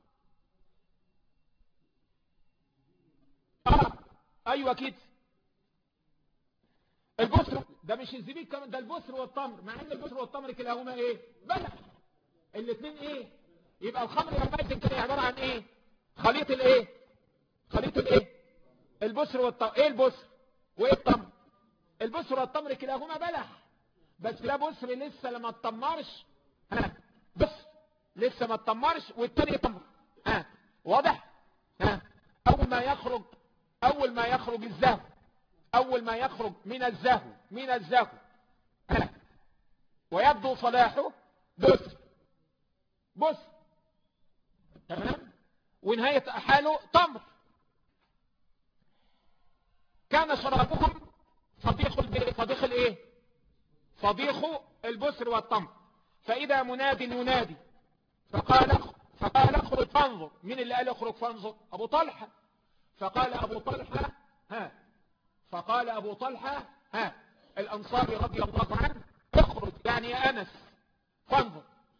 اه ايوه كده البسر ده مش الزبيب كمان ده البسر والتمر مع ان البسر والتمر كلاهما ايه بلح الاثنين ايه يبقى الخمر يومئذ كان عباره عن ايه خليط الايه خليط الايه البسر والتمر ايه البسر وايه التمر البسر والتمر كلاهما بلح بس ده بسر لسه لما اتطمرش ها بس لسه ما اتطمرش والتاني تمر ها واضح ها اول ما يخرج اول ما يخرج الزهو اول ما يخرج من الزهو من الزهو ها ويبدو صلاحه بس بس تمام ونهاية حاله تمر كان شرابهم صديق صديق الايه صديق البسر والتمر فاذا مناد ينادي فقال فقال اخرج فانظر مين اللي قال اخرج فانظر ابو طلحة فقال ابو طلحة ها فقال ابو طلحة ها الانصاري رضي الله عنه اخرج يعني يا انس فانظر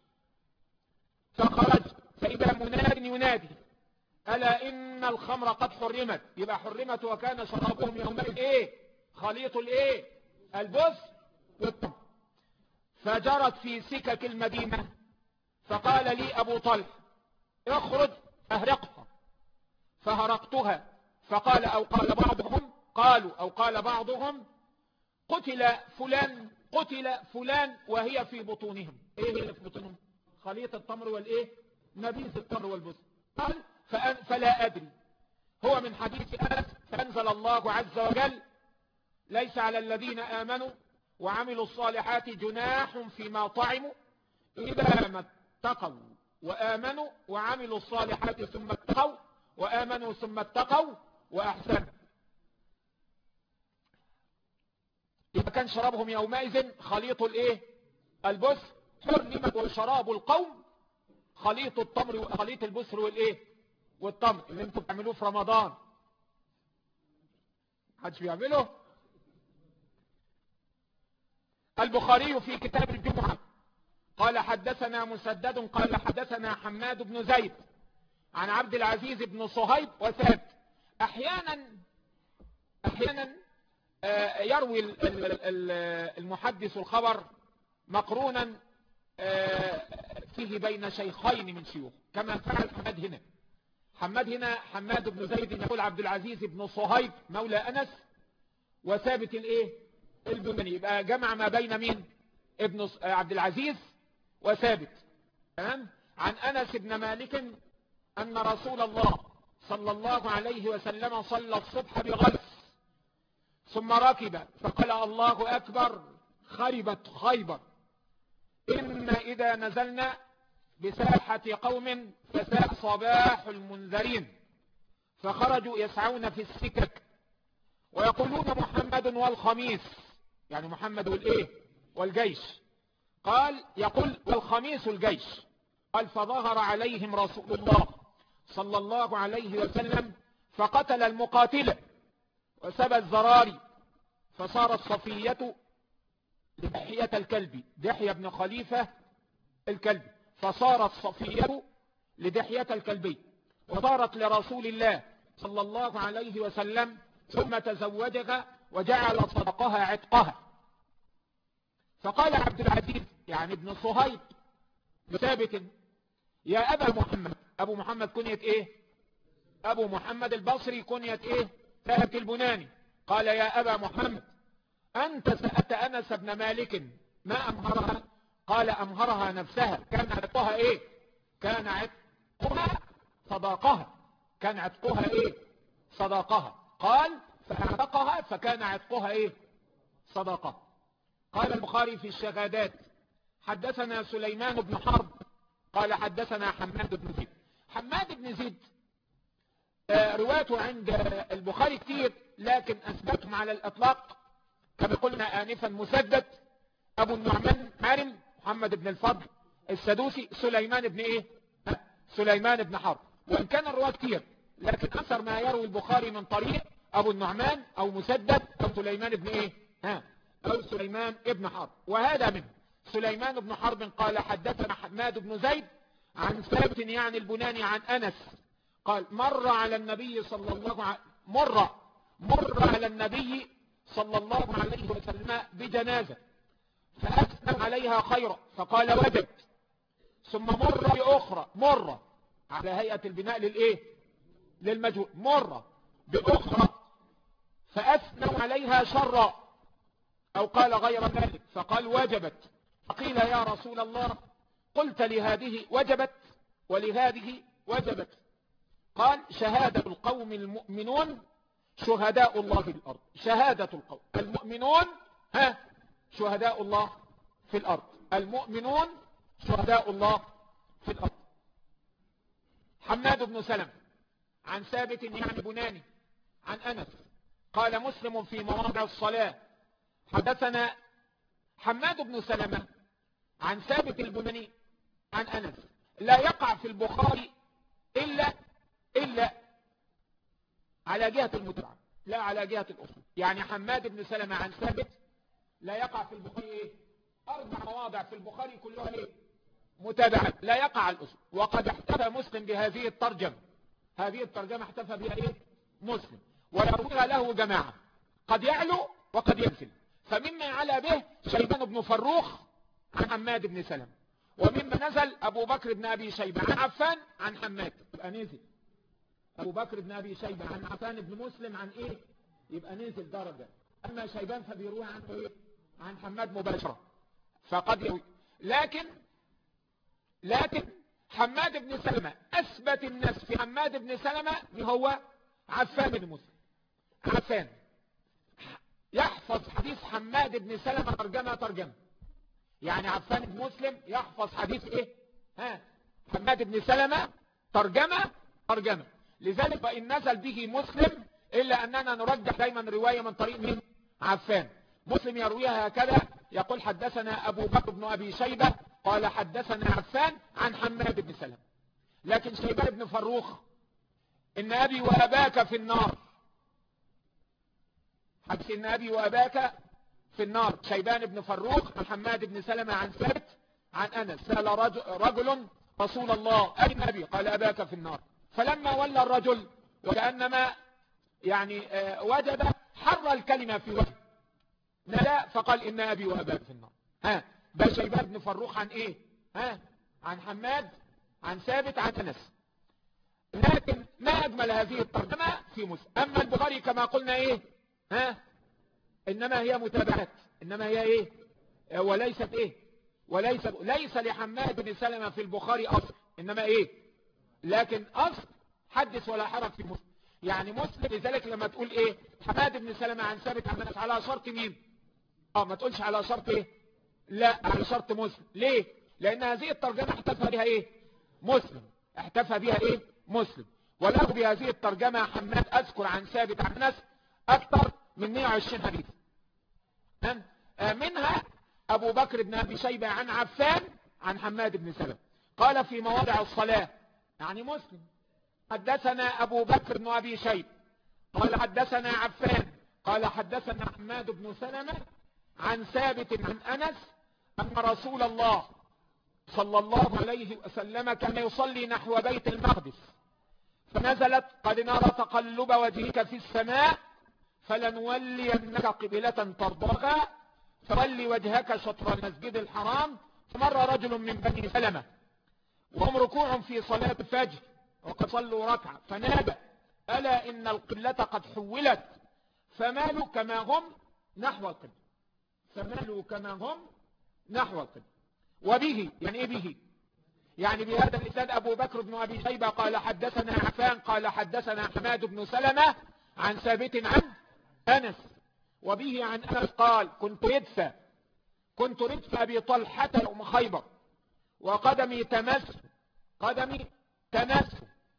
فخرج فاذا مناد ينادي الا ان الخمر قد حرمت يبقى حرمت وكان شرابهم يومئذ ايه خليط الايه البس والتمر فجرت في سكك المدينة فقال لي ابو طلح اخرج اهرقها فهرقتها فقال او قال بعضهم قالوا او قال بعضهم قتل فلان قتل فلان وهي في بطونهم ايه اللي في بطونهم خليط التمر والايه نبيذ التمر والبس قال فلا ادري هو من حديث انس فانزل الله عز وجل ليس على الذين امنوا وعملوا الصالحات جناح فيما طعموا اذا ما اتقوا وامنوا وعملوا الصالحات ثم اتقوا وامنوا ثم اتقوا واحسنوا إذا كان شرابهم يومئذ خليط الايه البس حرمت وشراب القوم خليط التمر وخليط البسر والايه والتمر اللي انتم بتعملوه في رمضان محدش بيعمله البخاري في كتاب الجمعة قال حدثنا مسدد قال حدثنا حماد بن زيد عن عبد العزيز بن صهيب وثابت احيانا احيانا آه، يروي المحدث الخبر مقرونا آه، فيه بين شيخين من شيوخ كما فعل حماد هنا حماد هنا حماد بن زيد يقول عبد العزيز بن صهيب مولى أنس وثابت الايه البني يبقى جمع ما بين مين ابن عبد العزيز وثابت تمام عن أنس بن مالك أن رسول الله صلى الله عليه وسلم صلى الصبح بغلس ثم ركب فقال الله أكبر خربت خيبر إنا إذا نزلنا بساحة قوم فساء صباح المنذرين فخرجوا يسعون في السكك ويقولون محمد والخميس يعني محمد والإيه والجيش قال يقول والخميس الجيش قال فظهر عليهم رسول الله صلى الله عليه وسلم فقتل المقاتلة وسبى الزراري فصارت صفية لدحية الكلب دحية بن خليفة الكلب فصارت صفية لدحية الكلبي وصارت لرسول الله صلى الله عليه وسلم ثم تزوجها وجعل صدقها عتقها فقال عبد العزيز يعني ابن صهيب لثابت يا أبا محمد أبو محمد كنية إيه أبو محمد البصري كنية إيه ثابت البناني قال يا أبا محمد أنت سألت أنس بن مالك ما أمهرها قال أمهرها نفسها كان عتقها إيه كان عتقها صداقها كان عتقها إيه صداقها قال فأعتقها فكان عتقها إيه صداقها قال البخاري في الشهادات حدثنا سليمان بن حرب قال حدثنا حماد بن زيد حماد بن زيد آه، رواته عند البخاري كتير لكن أثبتهم على الأطلاق كما قلنا آنفا مسدد أبو النعمان حارم محمد بن الفضل السدوسي سليمان بن إيه سليمان بن حرب وإن كان الرواة كتير لكن أكثر ما يروي البخاري من طريق أبو النعمان أو مسدد أو سليمان بن إيه ها أو سليمان بن حرب وهذا منه سليمان بن حرب قال حدثنا حماد بن زيد عن ثابت يعني البناني عن أنس قال مر على النبي صلى الله عليه مر مر على النبي صلى الله عليه وسلم بجنازة فأثنى عليها خيرا فقال وجد ثم مر بأخرى مرة على هيئة البناء للإيه للمجهول مرة بأخرى فأثنى عليها شرا أو قال غير ذلك فقال وجبت فقيل يا رسول الله قلت لهذه وجبت ولهذه وجبت قال شهادة القوم المؤمنون شهداء الله في الأرض شهادة القوم المؤمنون ها شهداء الله في الأرض المؤمنون شهداء الله في الأرض حماد بن سلم عن ثابت يعني بناني عن أنس قال مسلم في مواضع الصلاة حدثنا حماد بن سلمة عن ثابت البناني عن أنس لا يقع في البخاري إلا إلا على جهة المتبعة لا على جهة الأصول يعني حماد بن سلمة عن ثابت لا يقع في البخاري إيه؟ أربع مواضع في البخاري كلها إيه؟ متابعة لا يقع على الأصول وقد احتفى مسلم بهذه الترجمة هذه الترجمة احتفى بها إيه؟ مسلم ويرويها له جماعة قد يعلو وقد ينزل فمما على به شيبان بن فروخ عن حماد بن سلمة ومما نزل أبو بكر بن أبي شيبة عن عفان عن حماد يبقى نزل أبو بكر بن أبي شيبة عن عفان بن مسلم عن إيه يبقى نزل درجة أما شيبان فبيروي عن إيه عن حماد مباشرة فقد يروي لكن لكن حماد بن سلمة أثبت الناس في حماد بن سلمة هو عفان بن مسلم عفان يحفظ حديث حماد بن سلمة ترجمة ترجمة يعني عفان بن مسلم يحفظ حديث ايه ها حماد بن سلمة ترجمة ترجمة لذلك فإن نزل به مسلم إلا أننا نرجح دايما رواية من طريق من عفان مسلم يرويها هكذا يقول حدثنا أبو بكر بن أبي شيبة قال حدثنا عفان عن حماد بن سلمة لكن شيبان بن فروخ إن أبي وأباك في النار حدث إن أبي وأباك في النار شيبان بن فروخ عن حماد بن سلمة عن ثابت عن أنس سأل رجل, رجل رسول الله أين أبي قال أباك في النار فلما ولى الرجل وكأنما يعني آه، وجد حر الكلمة في وجه لا فقال إن أبي وأباك في النار ها بل شيبان بن فروخ عن إيه ها عن حماد عن ثابت عن أنس لكن ما أجمل هذه الترجمة في مسلم أما البخاري كما قلنا إيه ها إنما هي متابعات إنما هي إيه وليست إيه وليس ليس لحماد بن سلمة في البخاري أصل إنما إيه لكن أصل حدث ولا حرج في مسلم يعني مسلم لذلك لما تقول إيه حماد بن سلمة عن ثابت عن على شرط مين اه ما تقولش على شرط إيه لا على شرط مسلم ليه لأن هذه الترجمة احتفى بها إيه مسلم احتفى بها إيه مسلم وله بهذه الترجمة حماد أذكر عن ثابت عن ناس أكثر من 120 حديث منها أبو بكر بن أبي شيبة عن عفان عن حماد بن سلم قال في مواضع الصلاة يعني مسلم حدثنا أبو بكر بن أبي شيبة قال حدثنا عفان قال حدثنا حماد بن سلمة عن ثابت عن أنس أن رسول الله صلى الله عليه وسلم كان يصلي نحو بيت المقدس فنزلت قد نرى تقلب وجهك في السماء فلنولينك قبلة ترضاها فولي وجهك شطر المسجد الحرام فمر رجل من بني سلمة وهم ركوع في صلاة الفجر وقد صلوا ركعة فنادى ألا إن القلة قد حولت فمالوا كما هم نحو القبلة فمالوا كما هم نحو القبلة وبه يعني ايه به يعني بهذا الإسناد أبو بكر بن أبي شيبة قال حدثنا عفان قال حدثنا حماد بن سلمة عن ثابت عن أنس وبه عن أنس قال كنت ردفة كنت ردف أبي طلحة يوم خيبر وقدمي تمس قدمي تمس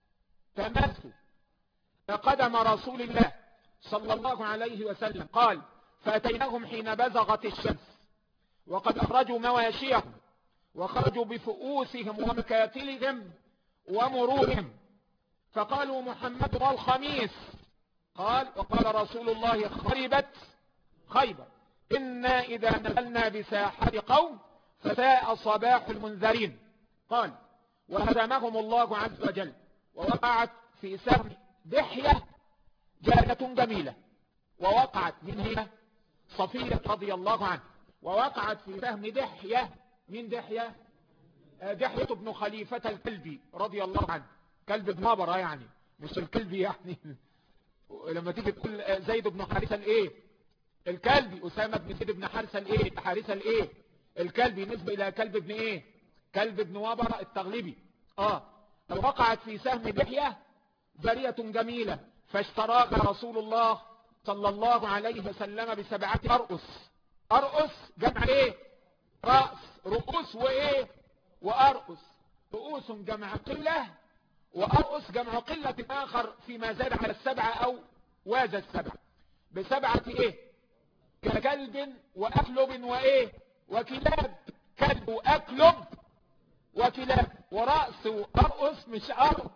تمس قدم رسول الله صلى الله عليه وسلم قال فأتيناهم حين بزغت الشمس وقد أخرجوا مواشيهم وخرجوا بفؤوسهم ومكاتلهم ومروهم فقالوا محمد والخميس قال وقال رسول الله خربت خيبر إنا إذا نزلنا بساحة قوم فساء صباح المنذرين قال وهزمهم الله عز وجل ووقعت في سهم دحية جارة جميلة ووقعت من هنا صفية رضي الله عنه ووقعت في سهم دحية من دحية آه، دحية ابن خليفة الكلبي رضي الله عنه كلب ابن مبرة يعني مش الكلبي يعني لما تيجي تقول آه، زيد بن حارثة الايه الكلبي أسامة بن زيد بن حارثة الايه حارثة الايه الكلبي نسبة الى كلب ابن ايه كلب ابن وبرة التغلبي اه وقعت في سهم دحية جارية جميلة فاشتراها رسول الله صلى الله عليه وسلم بسبعة أرؤس أرؤس جمع ايه رأس رؤوس وايه وأرؤس رؤوس جمع قلة وأرؤس جمع قلة آخر فيما زاد على السبعة أو واز السبعة بسبعة ايه ككلب وأكلب وايه وكلاب كلب وأكلب وكلاب ورأس وأرؤس مش أرؤس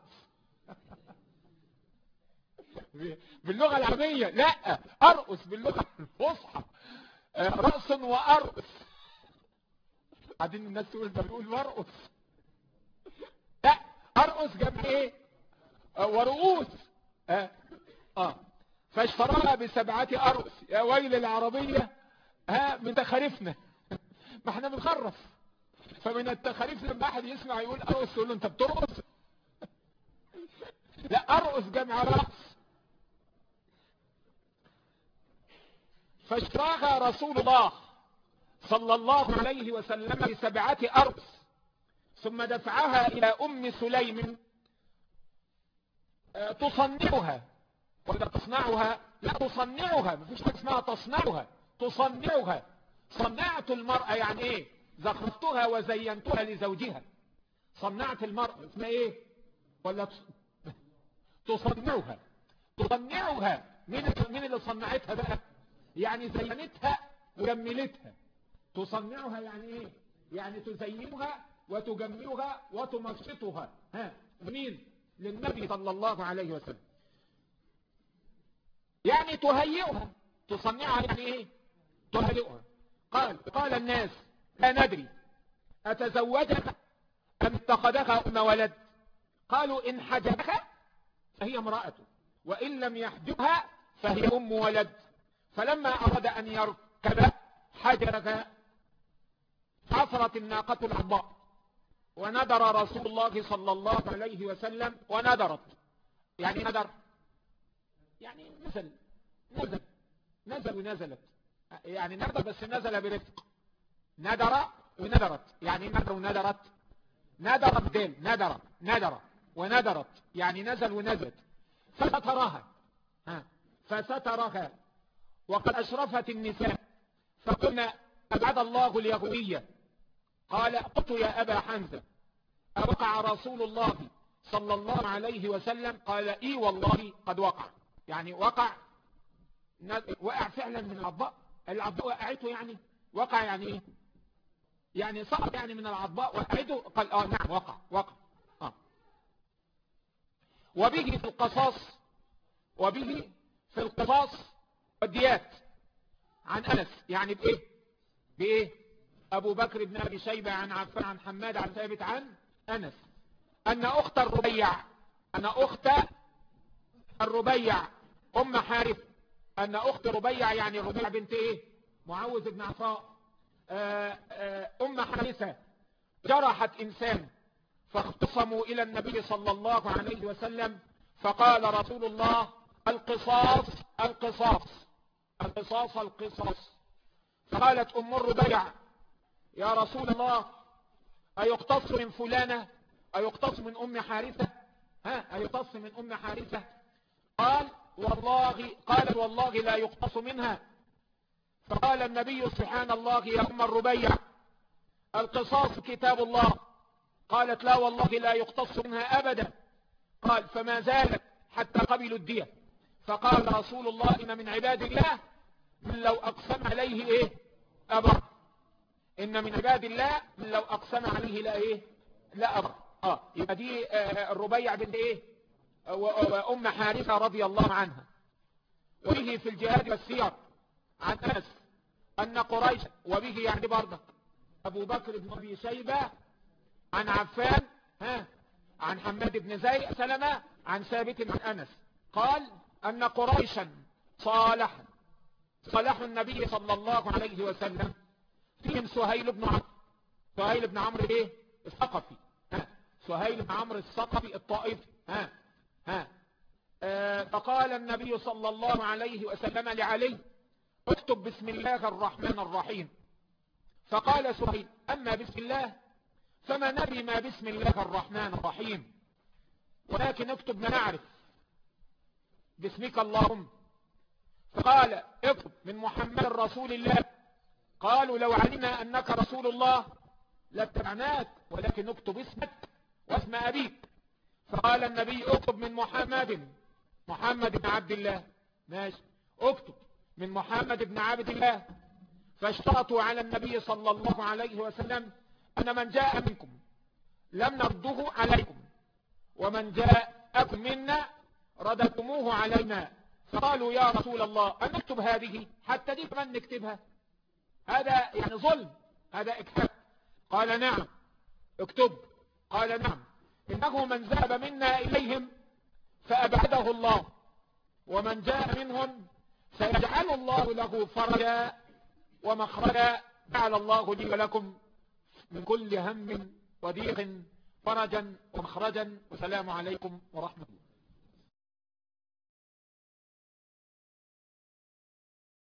باللغة العربية لا أرؤس باللغة الفصحى رأس وأرؤس بعدين الناس تقول ده بيقول مرقص لا أرقص جنب ايه آه، ورؤوس اه, آه. فاشتراها بسبعة أرقص يا ويل العربية ها من تخارفنا ما احنا بنخرف فمن التخاريف لما احد يسمع يقول أرقص يقول له انت بترقص لا أرقص جمع رأس فاشتراها رسول الله صلى الله عليه وسلم بسبعة أرض ثم دفعها إلى أم سليم آه، تصنعها وإذا تصنعها لا تصنعها مفيش حاجة اسمها تصنعها تصنعها صنعت المرأة يعني ايه زخرفتها وزينتها لزوجها صنعت المرأة اسمها ايه ولا تصنعها تصنعها مين اللي صنعتها بقى يعني زينتها وجملتها تصنعها يعني ايه يعني تزينها وتجملها وتمسطها ها مين للنبي صلى الله عليه وسلم يعني تهيئها تصنعها يعني ايه تهيئها قال قال الناس لا ندري أتزوجك أم اتخذها أم ولد قالوا إن حجبها فهي امرأته وإن لم يحجبها فهي أم ولد فلما أراد أن يركب حجرك عثرت الناقة العضاء وندر رسول الله صلى الله عليه وسلم وندرت يعني ندر يعني نزل نزل نزل ونزلت يعني ندر بس نزل برفق ندر وندرت يعني ندر وندرت ندر بدين ندر ندر وندرت يعني نزل ونزلت فسترها فسترها وقد أشرفت النساء فقلنا أبعد الله اليهودية قال قلت يا أبا حمزة أوقع رسول الله صلى الله عليه وسلم قال إي والله قد وقع يعني وقع وقع فعلا من العضاء العضاء وقعته يعني وقع يعني ايه يعني صعب يعني من العضاء وقعته قال اه نعم وقع وقع آه. وبه في القصاص وبه في القصاص والديات عن أنس يعني بإيه بإيه أبو بكر بن أبي شيبة عن عفان عن حماد عن ثابت عن أنس أن أخت الربيع أن أخت الربيع أم حارث أن أخت ربيع يعني ربيع بنت إيه معوذ بن عفاء آه، آه، أم حارثة جرحت إنسان فاختصموا إلى النبي صلى الله عليه وسلم فقال رسول الله القصاص القصاص القصاص القصاص فقالت أم الربيع يا رسول الله أيقتص من فلانة أيقتص من أم حارثة ها أيقتص من أم حارثة قال والله قال والله لا يقتص منها فقال النبي سبحان الله يا أم الربيع القصاص كتاب الله قالت لا والله لا يقتص منها أبدا قال فما زالت حتى قبلوا الدية فقال رسول الله إن من عباد الله من لو أقسم عليه إيه أبر إن من عباد الله من لو أقسم عليه لا إيه لا أبر آه يبقى دي آه الربيع بنت إيه وأم حارثة رضي الله عنها وبه في الجهاد والسير عن أنس أن قريش وبه يعني برضه أبو بكر بن أبي شيبة عن عفان ها عن حماد بن زي سلمة عن ثابت عن أنس قال أن قريشا صالح صالح النبي صلى الله عليه وسلم فيهم سهيل بن عمرو سهيل بن عمرو ايه الثقفي ها سهيل بن عمرو الثقفي الطائفي ها ها آه فقال النبي صلى الله عليه وسلم لعلي اكتب بسم الله الرحمن الرحيم فقال سهيل أما بسم الله فما ندري ما بسم الله الرحمن الرحيم ولكن اكتب ما نعرف باسمك اللهم فقال اكتب من محمد رسول الله قالوا لو علمنا أنك رسول الله لاتبعناك ولكن اكتب اسمك واسم أبيك فقال النبي اكتب من محمد محمد بن عبد الله ماشي اكتب من محمد بن عبد الله فاشترطوا على النبي صلى الله عليه وسلم أن من جاء منكم لم نرده عليكم ومن جاءكم منا رددتموه علينا فقالوا يا رسول الله أن نكتب هذه حتى دي كمان نكتبها هذا يعني ظلم هذا اكتب قال نعم اكتب قال نعم إنه من ذهب منا إليهم فأبعده الله ومن جاء منهم سيجعل الله له فرجا ومخرجا جعل الله لي ولكم من كل هم وضيق فرجا ومخرجا والسلام عليكم ورحمة الله